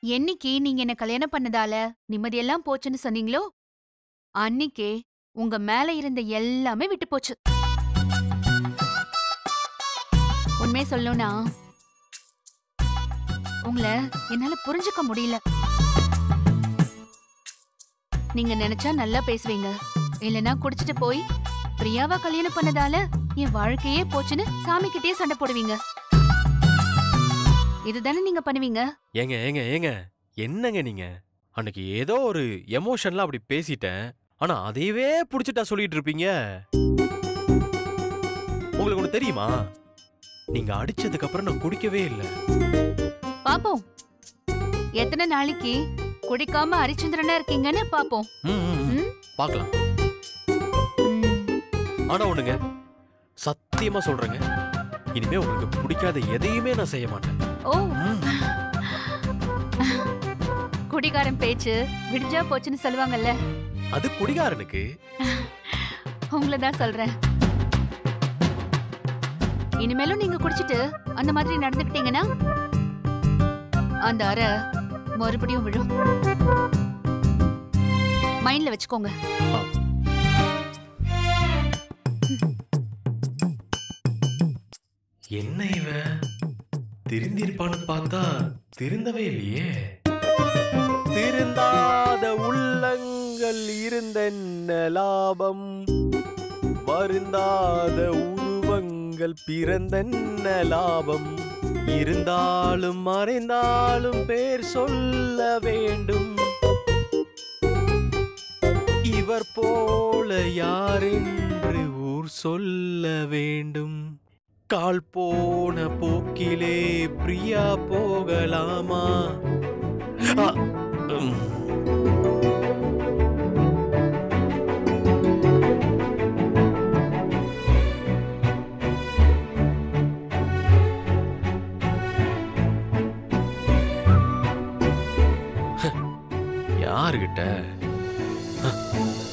என்னைக்கு நீங்க என்ன கல்யாணம் பண்ணதால நிம்மதியெல்லாம் போச்சுன்னு சொன்னீங்களோ அன்னிக்கே உங்க மேல இருந்த எல்லாமே விட்டு போச்சு உண்மையை சொல்லணும்னா உங்களை என்னால புரிஞ்சுக்க முடியல நீங்க நினைச்சா நல்லா பேசுவீங்க இல்லனா குடிச்சிட்டு போய் பிரியாவா கல்யாணம் பண்ணதால என் வாழ்க்கையே போச்சுன்னு சாமி கிட்டே சண்டை போடுவீங்க இதுதானே நீங்க பண்ணுவீங்க ஏங்க ஏங்க ஏங்க என்னங்க நீங்க அன்னைக்கு ஏதோ ஒரு எமோஷன்ல அப்படி பேசிட்டேன் ஆனா அதையவே புடிச்சிட்டா சொல்லிட்டு இருப்பீங்க உங்களுக்கு ஒண்ணு தெரியுமா நீங்க அடிச்சதுக்கு அப்புறம் நான் குடிக்கவே இல்லை பாப்போம் எத்தனை நாளைக்கு குடிக்காம அரிச்சந்திரனா இருக்கீங்கன்னு பாப்போம் ம், ம், ம். ம்? பார்க்கலாம் ம். ஆனா ஒண்ணுங்க சத்தியமா சொல்றேங்க இனிமே உங்களுக்கு பிடிக்காத எதையுமே நான் செய்ய மாட்டேன் ஓ ம். குடிகாரன் பேச்சு விடிஞ்சா போச்சுன்னு சொல்லுவாங்கல்ல அது குடிகாரனுக்கு உங்களை தான் சொல்றேன் இனிமேலும் நீங்க குடிச்சிட்டு அந்த மாதிரி நடந்துக்கிட்டீங்கன்னா அந்த அறை மறுபடியும் விழும் மைண்ட்ல வச்சுக்கோங்க என்ன இவன் திருந்திருப்பான்னு பார்த்தா திருந்தவே இல்லையே திருந்தாத உள்ளங்கள் இருந்தென்ன லாபம் வருந்தாத உருவங்கள் பிறந்தென்ன லாபம் இருந்தாலும் மறைந்தாலும் பேர் சொல்ல வேண்டும் இவர் போல யாரென்று ஊர் சொல்ல வேண்டும் கால் போன போக்கிலே பிரியா போகலாமா ஆ, உம். யாருகிட்ட